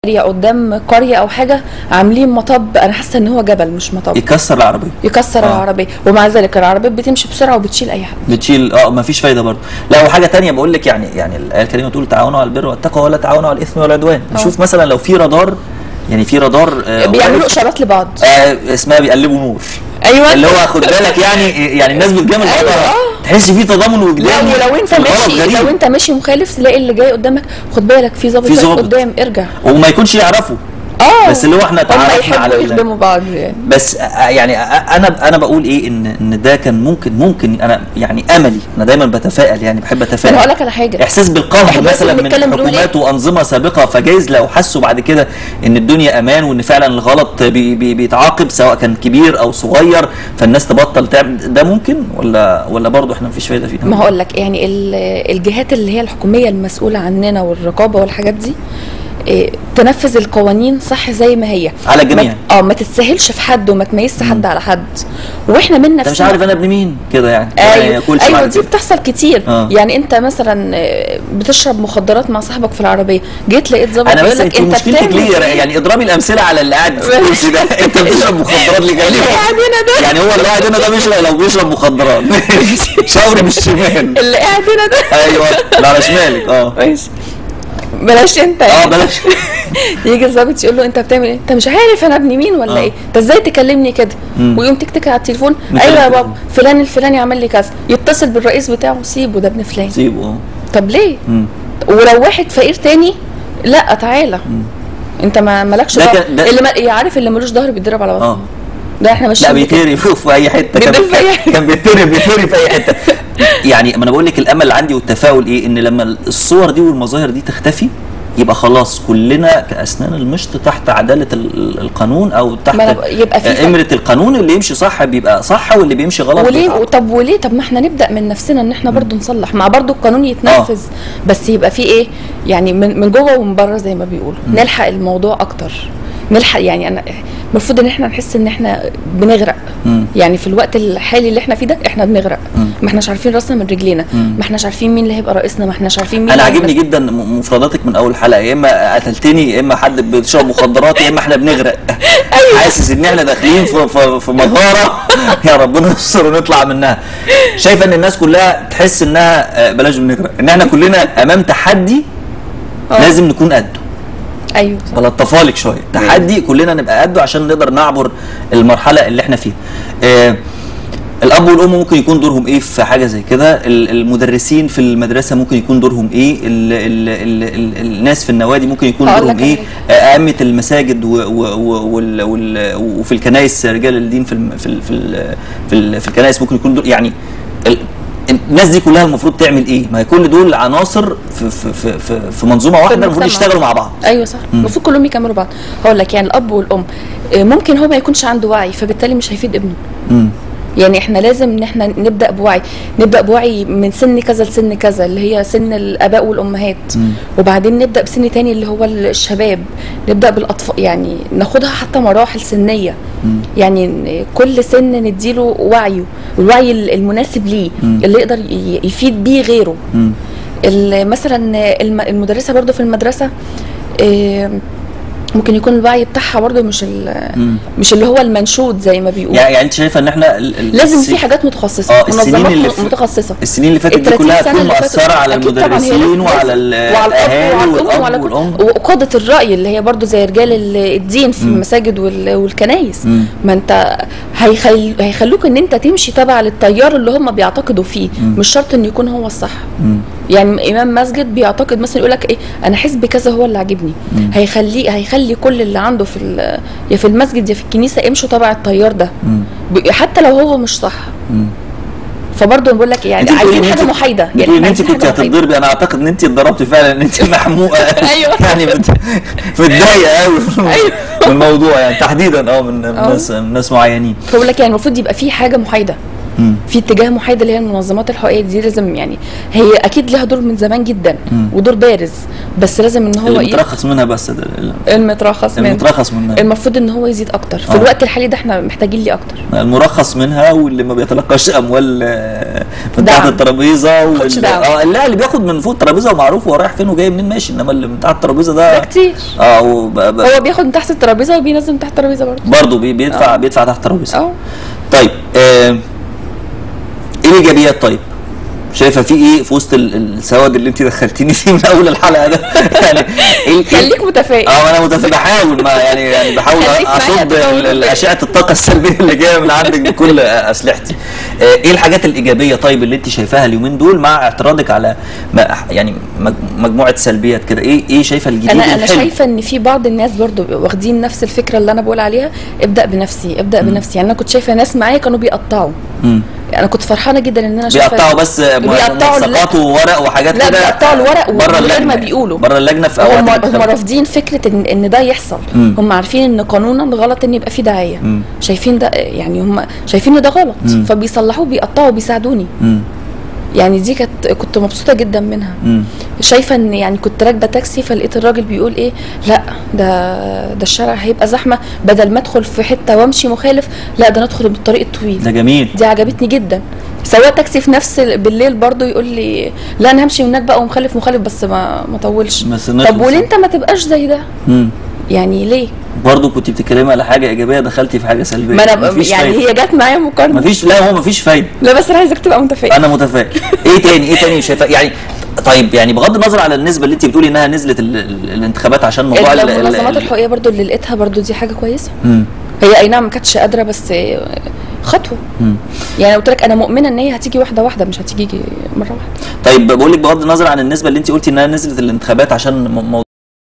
قريه قدام قريه او حاجه عاملين مطب انا حاسه ان هو جبل مش مطب يكسر العربيه يكسر آه. العربيه ومع ذلك العربيه بتمشي بسرعه وبتشيل اي حد بتشيل اه ما فيش فايده برضه لا وحاجه تانية بقول لك يعني يعني الايه الكريمه تقول تعاونوا على البر والتقوى ولا تعاونوا على الاثم والعدوان آه. نشوف مثلا لو في رادار يعني في رادار آه بيعملوا واقف، اشارات لبعض آه اسمها بيقلبوا نور ايوه اللي هو خد بالك يعني يعني الناس بتجامل أيوة، بعضها آه. تحس في تضامن لا وجداني ولو انت في الغلط ماشي غريب. لو انت ماشي مخالف تلاقي اللي جاي قدامك خد بالك في ظابط في واقف ظابط. قدام ارجع وما يكونش يعرفوا اه بس اللي هو احنا هم تعرفنا يحبوا على ال- يخدموا بعض يعني بس آه، يعني آه، انا انا بقول ايه ان ان ده كان ممكن ممكن انا يعني املي انا دايما بتفائل يعني بحب انا اتفائل هقول لك على حاجه احساس بالقهر إحنا بس مثلا من بنتكلم بنقول حكومات إيه؟ وانظمه سابقه فجايز لو حسوا بعد كده ان الدنيا امان وان فعلا الغلط بي بي بيتعاقب سواء كان كبير او صغير فالناس تبطل تعمل ده ممكن ولا ولا برضه احنا مفيش فايده فيه ما هقول لك يعني ال- الجهات اللي هي الحكوميه المسؤوله عننا والرقابه والحاجات دي إيه، تنفذ القوانين صح زي ما هي على الجميع. ما- اه ما تتسهلش في حد وما تميزش حد على حد واحنا من نفسنا انت مش عارف انا ابن مين كده يعني ما ايوه ياكلش ايوه بعد دي كده. بتحصل كتير آه. يعني انت مثلا آه، بتشرب مخدرات مع صاحبك في العربيه جيت لقيت ظابط انا بيقول بس لك انت مشكلتك بتعمل ليه إيه؟ يعني اضربي الامثله على اللي قاعد في الكرسي ده انت بتشرب مخدرات ليه اللي قاعد هنا ده يعني هو اللي قاعد هنا ده بيشرب لو بيشرب مخدرات شاور بالشمال اللي قاعد هنا ده ايوه لا على شمالك اه ماشي بلاش انت اه يعني. بلاش يجي الظابط يقول له انت بتعمل ايه؟ انت مش عارف انا ابن مين ولا آه. ايه؟ انت ازاي تكلمني كده؟ مم. ويقوم تكتك على التليفون نكلم ايوه يا فلان. بابا فلان الفلاني عمل لي كذا يتصل بالرئيس بتاعه سيبه ده ابن فلان سيبه اه طب ليه؟ مم. ولو واحد فقير تاني لا تعالى انت ما مالكش ده ظهر كان- ده- اللي ما عارف اللي ملوش ظهر بيتضرب على اه بطنه ده احنا لا ماشيين بكده. بيتهري في في اي حته كان بيتهري في أي حتة. كان بيتهري بيتهري في اي حته يعني ما انا بقول لك الامل اللي عندي والتفاؤل ايه ان لما الصور دي والمظاهر دي تختفي يبقى خلاص كلنا كاسنان المشط تحت عداله ال- القانون او تحت ما أنا ب- يبقى في- امره القانون اللي يمشي صح بيبقى صح واللي بيمشي غلط وليه بيتعاقب. طب وليه طب ما احنا نبدا من نفسنا ان احنا برضو نصلح مع برضو القانون يتنفذ بس يبقى فيه ايه يعني من من جوه ومن بره زي ما بيقولوا نلحق الموضوع اكتر نلحق يعني انا المفروض ان احنا نحس ان احنا بنغرق مم. يعني في الوقت الحالي اللي احنا فيه ده احنا بنغرق مم. ما احناش عارفين راسنا من رجلينا مم. ما احناش عارفين مين اللي هيبقى رئيسنا ما احناش عارفين مين انا اللي عاجبني هيبقى- جدا م- مفرداتك من اول حلقه يا اما قتلتني يا اما حد بيشرب مخدرات يا اما احنا بنغرق حاسس ان احنا داخلين في في, في مغاره يا ربنا يستر ونطلع منها شايفه ان الناس كلها تحس انها آه، بلاش بنغرق ان احنا كلنا امام تحدي آه. لازم نكون قده ايوه صح. بلطفها لك شويه تحدي كلنا نبقى قده عشان نقدر نعبر المرحله اللي احنا فيها آه الاب والام ممكن يكون دورهم ايه في حاجه زي كده ال- المدرسين في المدرسه ممكن يكون دورهم ايه ال ال ال ال الناس في النوادي ممكن يكون هقول دورهم لك ايه على آه، ائمه المساجد و و و وال وال وفي الكنائس رجال الدين في الم- في ال- في ال- في, ال- في الكنائس ممكن يكون دور يعني ال- الناس دي كلها المفروض تعمل ايه؟ ما هي كل دول عناصر في في في في, في منظومه واحده المفروض المجتمع. يشتغلوا مع بعض ايوه صح المفروض كلهم يكملوا بعض هقول لك يعني الاب والام آه، ممكن هو ما يكونش عنده وعي فبالتالي مش هيفيد ابنه مم. يعني احنا لازم ان احنا نبدا بوعي نبدا بوعي من سن كذا لسن كذا اللي هي سن الاباء والامهات مم. وبعدين نبدا بسن تاني اللي هو الشباب نبدا بالاطفال يعني ناخدها حتى مراحل سنيه مم. يعني ن- كل سن نديله وعيه والوعي ال- المناسب ليه مم. اللي يقدر ي- يفيد بيه غيره مم. ال- مثلا الم- المدرسه برضو في المدرسه آه، ممكن يكون الوعي بتاعها برضو مش ال- مم. مش اللي هو المنشود زي ما بيقولوا يعني يعني انت شايفه ان احنا ال- ال- لازم الس- في حاجات متخصصه اه السنين منظمات اللي م- في- متخصصه السنين اللي فاتت ال دي 30 كلها سنة هتكون اللي فاتت- مؤثره على أكيد طبعاً هي المدرسين لازم- وعلى لازم. وعلى الاب الاهالي وعلى الام والاب وعلى كل والام وقاده الراي اللي هي برضو زي رجال ال- الدين في المساجد وال- والكنايس مم. ما انت هيخل... هيخلوك ان انت تمشي تبع للتيار اللي هم بيعتقدوا فيه مش شرط ان يكون هو الصح مم. يعني امام مسجد بيعتقد مثلا يقول لك ايه انا حزب كذا هو اللي عاجبني هيخليه هيخلي كل اللي عنده في ال- يا في المسجد يا في الكنيسه امشوا تبع التيار ده مم. ب- حتى لو هو مش صح مم. فبرضه بقول لك يعني انت بتقولي عايزين ان حاجه انت- محايده بتقولي ان إحنا انت عايزين كنت حاجة محايدة. هتتضربي انا اعتقد ان انت اتضربتي فعلا ان انت محموقه أيوة. يعني مت- متضايقه قوي أيوة. من الموضوع يعني تحديدا اه من من اه. ناس من ناس معينين فبقول لك يعني المفروض يبقى في حاجه محايده مم. في اتجاه محايد اللي هي المنظمات الحقوقيه دي لازم يعني هي اكيد لها دور من زمان جدا مم. ودور بارز بس لازم ان هو اللي إيه؟ مترخص منها بس ده ال- المترخص منه المترخص منها المفروض ان هو يزيد اكتر في آه. الوقت الحالي ده احنا محتاجين ليه اكتر المرخص منها واللي ما بيتلقاش اموال آه، من تحت دعم. الترابيزه خدش واللي دعم. اه لا اللي بياخد من فوق الترابيزه ومعروف هو رايح فين وجاي منين ماشي انما اللي من تحت الترابيزه ده ده كتير اه وب- ب- هو بياخد من تحت الترابيزه وبينزل من تحت الترابيزه برضه برضه بي- بيدفع آه. بيدفع تحت الترابيزه اه طيب آه، ايه الايجابيات طيب؟ شايفه في ايه في وسط ال- السواد اللي انت دخلتيني فيه من اول الحلقه ده يعني ايه إيه- خليك متفائل اه انا متفق بحاول ما يعني يعني بحاول خليك معايا اصد تطور ال- ال- وتفائل. اشعه الطاقه السلبيه اللي جايه من عندك بكل اسلحتي آه، ايه الحاجات الايجابيه طيب اللي انت شايفاها اليومين دول مع اعتراضك على ما يعني مج- مجموعه سلبيات كده ايه ايه شايفه الجديد انا انا الحلو؟ شايفه ان في بعض الناس برضو بيبقوا واخدين نفس الفكره اللي انا بقول عليها ابدا بنفسي ابدا بنفسي يعني انا كنت شايفه ناس معايا كانوا بيقطعوا مم. انا كنت فرحانه جدا ان انا شايفه بيقطعوا بس م- بيقطعوا ملصقات وورق وحاجات لا، كده بيقطعوا الورق بره ومن غير اللجنه ما بيقولوا. بره اللجنه في هم اوقات هم الانتخابات. رافضين فكره ان ان ده يحصل مم. هم عارفين ان قانونا غلط ان يبقى في دعايه مم. شايفين ده يعني هم شايفين ان ده غلط مم. فبيصلحوه بيقطعوا بيساعدوني مم. يعني دي كانت كنت مبسوطه جدا منها مم. شايفه ان يعني كنت راكبه تاكسي فلقيت الراجل بيقول ايه لا ده ده الشارع هيبقى زحمه بدل ما ادخل في حته وامشي مخالف لا ده ندخل بالطريق الطويل ده جميل دي عجبتني جدا سواق تاكسي في نفس ال- بالليل برضو يقول لي لا انا همشي من هناك بقى ومخالف مخالف بس ما ما اطولش بس طب نخلص. وليه انت ما تبقاش زي ده مم. يعني ليه برضه كنت بتتكلمي على حاجه ايجابيه دخلتي في حاجه سلبيه ما انا مفيش يعني فايدة. هي جت معايا مقارنه مفيش لا هو مفيش فايده لا بس انا عايزك تبقى متفائل انا متفائل ايه تاني ايه تاني شايفه يعني طيب يعني بغض النظر على النسبه اللي انت بتقولي انها نزلت ال- ال- الانتخابات عشان موضوع ال- ال- المنظمات ال- الحقوقيه برضو اللي لقيتها برضو دي حاجه كويسه مم. هي اي نعم ما كانتش قادره بس خطوه مم. يعني قلت لك انا مؤمنه ان هي هتيجي واحده واحده مش هتيجي مره واحده طيب بقول لك بغض النظر عن النسبه اللي انت قلتي انها نزلت الانتخابات عشان م- موضوع